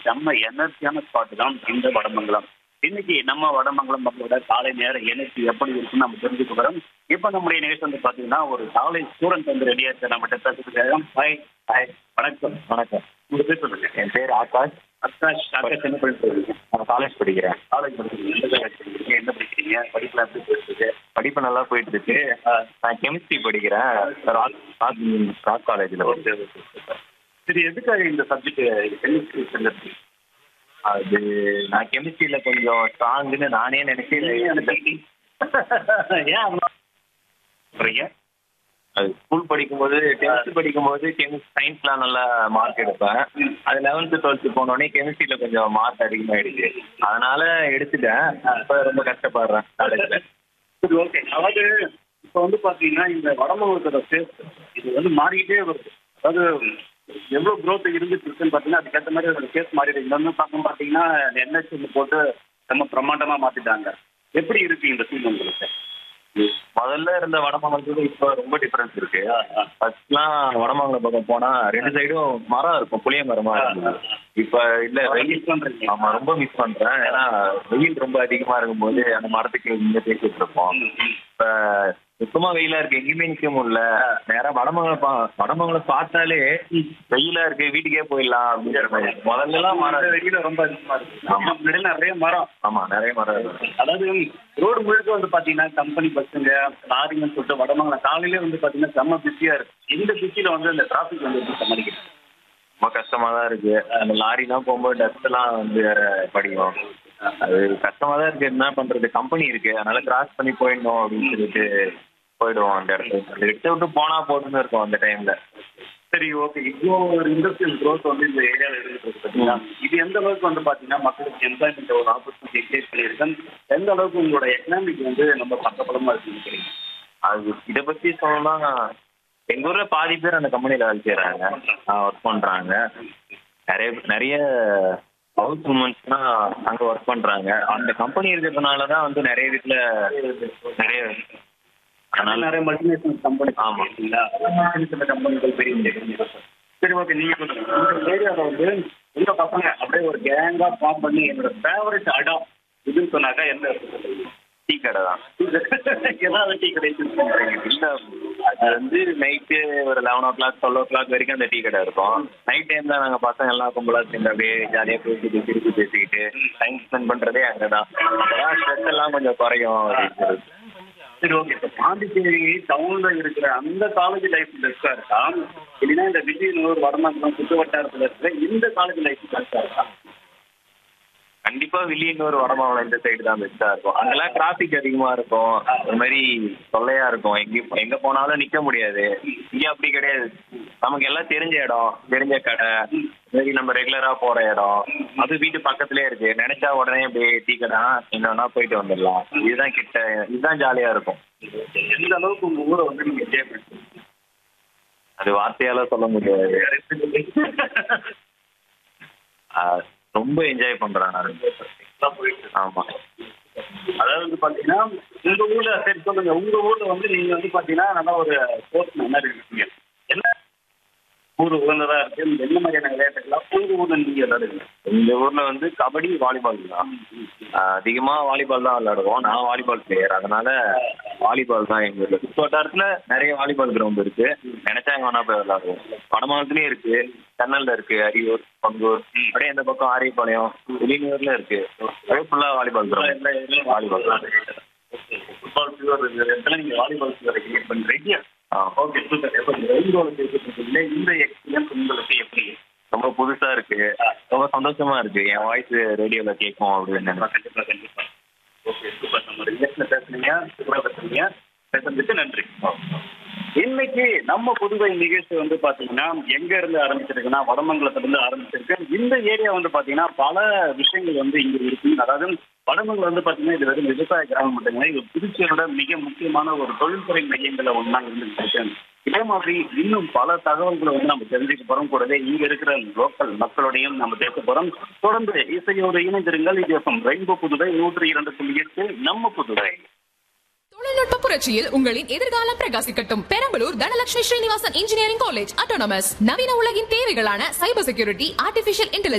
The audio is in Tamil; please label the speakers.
Speaker 1: செம்ம எனர்ஜியான ஸ்பாட் தான் இந்த வடமங்கலம் இன்னைக்கு நம்ம வடமங்கலம் மக்களோட காலை நேர எனர்ஜி எப்படி இருக்குன்னு நம்ம தெரிஞ்சுக்க போறோம் இப்போ நம்முடைய நிகழ்ச்சி வந்து பாத்தீங்கன்னா ஒரு காலை ஸ்டூடெண்ட் வந்து ரெடியா இருக்க நம்ம பேசுறதுக்காக ஹாய் ஹாய் வணக்கம்
Speaker 2: வணக்கம்
Speaker 1: உங்க பேர் சொல்லுங்க
Speaker 2: என் பேர் ஆகாஷ்
Speaker 1: அக்காஷ் ஆகாஷ் என்ன பண்ணிட்டு இருக்கீங்க
Speaker 2: நான் காலேஜ் படிக்கிறேன்
Speaker 1: காலேஜ் படிக்கிறீங்க எந்த காலேஜ் படிக்கிறீங்க என்ன படிக்கிறீங்க படிப்புல எப்படி போயிட்டு
Speaker 2: படிப்பு நல்லா போயிட்டு இருக்கு நான் கெமிஸ்ட்ரி படிக்கிறேன் ராக் ராக் ராக் காலேஜில்
Speaker 1: ஓகே ஓகே சரி எதுக்காக இந்த சப்ஜெக்ட் கெமிஸ்ட்ரி செஞ்சது
Speaker 2: அது நான் கெமிஸ்ட்ரியில் கொஞ்சம் ஸ்ட்ராங்குன்னு நானே நினைச்சு
Speaker 1: ஏன் அவ்வளோ சொல்றீங்க
Speaker 2: அது ஸ்கூல் படிக்கும்போது டென்த்து படிக்கும்போது கெமிஸ்ட் சயின்ஸ்லாம் நல்லா மார்க் எடுப்பேன் அது லெவன்த்து டுவெல்த்து போனோடனே கெமிஸ்ட்ரியில் கொஞ்சம் மார்க் அதிகமாகிடுச்சு அதனால எடுத்துட்டேன் இப்போ ரொம்ப கஷ்டப்படுறேன் காலேஜில்
Speaker 1: சரி ஓகே அதாவது இப்போ வந்து பார்த்தீங்கன்னா இந்த வடமாவட்டத்தோட ஃபேஸ் இது வந்து மாறிக்கிட்டே வருது அதாவது எவ்வளோ growth இருந்துட்டு இருக்குன்னு பார்த்தீங்கன்னா அதுக்கேற்ற மாதிரி அதோட ஃபேஸ் மாறிடுது இந்த வந்து பார்க்க பார்த்தீங்கன்னா என்ஹெச்எல் போட்டு ரொம்ப பிரமாண்டமாக மாற்றிட்டாங்க எப்படி இருக்கு இந்த ஃபீல் உங்களுக்கு
Speaker 2: முதல்ல இருந்த வடமாங்கலத்துக்கு இப்போ ரொம்ப டிஃபரன்ஸ் இருக்கு ஃபர்ஸ்ட்லாம் வடமாங்கலம் பக்கம் போனா ரெண்டு சைடும் மரம் இருக்கும் புளிய மரமா இருந்தது இப்ப இல்ல வெயில்
Speaker 1: பண்றீங்க
Speaker 2: ஆமா ரொம்ப மிஸ் பண்றேன் ஏன்னா வெயில் ரொம்ப அதிகமா இருக்கும்போது அந்த மரத்துக்கு இங்க பேசிட்டு இருப்போம் இப்ப சுத்தமா வெயிலா இருக்கு எங்கேயுமே நிக்க முடியல நேரா வடமங்கலம் பா வடமங்கலம் பார்த்தாலே வெயிலா இருக்கு வீட்டுக்கே போயிடலாம் அப்படிங்கிற மாதிரி முதல்ல எல்லாம் மரம்
Speaker 1: வெயில ரொம்ப அதிகமாக இருக்கு
Speaker 2: ஆமா.
Speaker 1: முன்னாடி நிறைய மரம்
Speaker 2: ஆமா நிறைய மரம் இருக்கு
Speaker 1: அதாவது ரோடு முழுக்க வந்து பாத்தீங்கன்னா கம்பெனி பஸ்ஸுங்க லாரிங்கன்னு சொல்லிட்டு வடமங்கலம் காலையிலே வந்து பாத்தீங்கன்னா செம்ம பிஸியா இருக்கு இந்த பிஸியில வந்து இந்த டிராபிக் வந்து எப்படி சமாளிக்கிறது
Speaker 2: ரொம்ப கஷ்டமா தான் இருக்கு அந்த லாரிலாம் போகும்போது டஸ்ட் எல்லாம் வந்து வேற படிக்கும் அது கஷ்டமா தான் இருக்கு என்ன பண்றது கம்பெனி இருக்கு அதனால கிராஸ் பண்ணி போயிடணும் அப்படின்னு சொல்லிட்டு போயிடுவோம் அந்த இடத்துல அந்த இடத்த விட்டு போனா போதும்னு இருக்கும் அந்த டைம்ல
Speaker 1: சரி ஓகே இவ்வளோ ஒரு இண்டஸ்ட்ரியல் growth வந்து இந்த ஏரியாவில் இருந்துட்டு இருக்கு பார்த்தீங்களா இது எந்த அளவுக்கு வந்து பார்த்தீங்கன்னா மக்களுக்கு எம்ப்ளாய்மெண்ட் ஒரு ஆப்பர்ச்சுனிட்டி கிரியேட் பண்ணியிருக்கேன் எந்த அளவுக்கு உங்களோட எக்கனாமிக் வந்து நம்ம பக்கபலமா இருக்குன்னு நினைக்கிறீங்க
Speaker 2: அது இதை பத்தி சொல்லணும்னா எங்க ஊர்ல பாதி பேர் அந்த கம்பெனில வேலை செய்யறாங்க ஒர்க் பண்றாங்க நிறைய நிறைய ஹவுஸ் உமன்ஸ்லாம் அங்க ஒர்க் பண்றாங்க அந்த கம்பெனி இருக்கிறதுனால தான் வந்து நிறைய வீட்டுல நிறைய
Speaker 1: அதனால
Speaker 2: அதனால
Speaker 1: நிறைய மல்டிநேஷனல் கம்பெனி
Speaker 2: ஆமா.
Speaker 1: இல்லைங்களா சின்ன சின்ன கம்பெனிகள் பெரிய பெரிய companies. சரி ஓகே நீங்க சொல்லுங்க உங்க ஏரியாவில் வந்து உங்க பசங்க அப்படியே ஒரு கேங்கா ஃபார்ம் பண்ணி என்னோட ஃபேவரட் அடம் இதுன்னு சொன்னாக்கா எந்த இடத்துல சொல்லுவீங்க?
Speaker 2: டீ கடை தான்
Speaker 1: ஏதாவது டீ கடை choose பண்றீங்க.
Speaker 2: இல்ல அது வந்து நைட்டு ஒரு eleven o'clock twelve o'clock வரைக்கும் அந்த டீ கடை இருக்கும் நைட் டைம்ல நாங்க பசங்க எல்லாம் கும்பலா சேர்ந்து அப்படியே ஜாலியா பேசிட்டு சிரிச்சு பேசிக்கிட்டு டைம் ஸ்பெண்ட் பண்றதே அங்கதான் அப்பதான் ஸ்ட்ரெஸ் எல்லாம் கொஞ்சம் குறையும் அப்படின்னு சொல்லிட்டு
Speaker 1: சரி ஓகே இப்போ பாண்டிச்சேரி டவுன்ல இருக்கிற அந்த காலேஜ் லைஃப் பெஸ்டா இருக்கா இல்லைன்னா இந்த விஜயநூர் வடமங்கலம் சுற்று வட்டாரத்துல இருக்கிற இந்த காலேஜ் லைஃப் பெஸ்டா இருக்கா
Speaker 2: கண்டிப்பா வில்லியனூர் வடமாவளம் இந்த சைடு தான் பெஸ்டா இருக்கும் அங்கெல்லாம் டிராபிக் அதிகமா இருக்கும் ஒரு மாதிரி தொல்லையா இருக்கும் எங்க எங்க போனாலும் நிக்க முடியாது இங்க அப்படி கிடையாது நமக்கு எல்லாம் தெரிஞ்ச இடம் தெரிஞ்ச கடை சரி நம்ம ரெகுலரா போற இடம் அது வீட்டு பக்கத்துலயே இருக்கு நினைச்சா உடனே அப்படியே டீ கடை என்னன்னா போயிட்டு வந்துடலாம் இதுதான் கிட்ட இதுதான் ஜாலியா இருக்கும்
Speaker 1: எந்த அளவுக்கு உங்க ஊரை வந்து நீங்க என்ஜாய் பண்ணுறீங்க
Speaker 2: அது வார்த்தையால சொல்ல முடியாது ஆஹ் ரொம்ப என்ஜாய் பண்றேன் நான் ஆமா
Speaker 1: அதாவது வந்து பாத்தீங்கன்னா உங்க ஊர்ல சரி சொல்லுங்க உங்க ஊர்ல வந்து நீங்க வந்து பாத்தீங்கன்னா நல்லா ஒரு ஸ்போர்ட்ஸ் மாதிரி இருக்கீங்க என்ன ஊர் உகந்ததா இருக்கு என்ன மாதிரியான விளையாட்டுகள்லாம் உங்க ஊர்ல நீங்க விளையாடுங்க
Speaker 2: இந்த ஊர்ல வந்து கபடி வாலிபால் தான் ஆஹ் அதிகமா வாலிபால் தான் விளையாடுவோம் நான் வாலிபால் பிளேயர் அதனால வாலிபால் தான் எங்க ஊர்ல சுற்று வட்டாரத்துல நிறைய வாலிபால் கிரவுண்ட் இருக்கு நினைச்சா எங்க வேணா போய் விளையாடுவோம் வடமாவட்டத்துலயும் இருக்கு சென்னல்ல இருக்கு அரியூர் பங்கூர் அப்படியே இந்த பக்கம் ஆரியப்பாளையம் வெளியூர்ல இருக்கு அப்படியே ஃபுல்லா வாலிபால் கிரவுண்ட் வாலிபால் தான்
Speaker 1: ஃபுட்பால் பியூர் இடத்துல நீங்க வாலிபால் பியூரை கிரியேட் பண்றீங்க
Speaker 2: ஆ
Speaker 1: ஓகே சூப்பர் எப்போ ரெயின்போல பேசிட்டு இந்த எக்ஸ்பீரியன்ஸ் உங்களுக்கு எப்படி
Speaker 2: ரொம்ப புதுசா இருக்கு ரொம்ப சந்தோஷமா இருக்கு என் வாய்ஸ் ரேடியோல கேட்கும் அப்படின்னு
Speaker 1: கண்டிப்பா கண்டிப்பா ஓகே சூப்பர் நம்ம ரிலேஷன்ல பேசுனீங்க சூப்பரா பேசுனீங்க பேசுறதுக்கு நன்றி இன்னைக்கு நம்ம புதுவை நிகழ்ச்சி வந்து பாத்தீங்கன்னா எங்க இருந்து ஆரம்பிச்சிருக்குன்னா வடமங்கலத்துல இருந்து ஆரம்பிச்சிருக்கு இந்த ஏரியா வந்து பாத்தீங்கன்னா பல விஷயங்கள் வந்து இங்க இருக்கு அதாவது வடமங்கலம் வந்து பாத்தீங்கன்னா இது வெறும் விவசாய கிராமம் மட்டுமே இது புதுச்சேரியோட மிக முக்கியமான ஒரு தொழில்துறை மையங்களை ஒன்றா இருந்துட்டு இருக்கு இதே மாதிரி இன்னும் பல தகவல்களை வந்து நம்ம தெரிஞ்சுக்க போறோம் கூடவே இங்க இருக்கிற லோக்கல் மக்களோடையும் நம்ம பேச போறோம் தொடர்ந்து இசையோடு இணைந்திருங்கள் இது ரெயின்போ புதுவை நூற்றி இரண்டு புள்ளி எட்டு நம்ம புதுவை
Speaker 3: தொழில்நுட்ப புரட்சியில் உங்களின் எதிர்காலம் பிரகாசிக்கட்டும் Perambalur Dhanalakshmi Srinivasan engineering college autonomous நவீன உலகின் தேவைகளான சைபர் செக்யூரிட்டி ஆர்டிபிஷியல் இன்டெலிஜென்ஸ்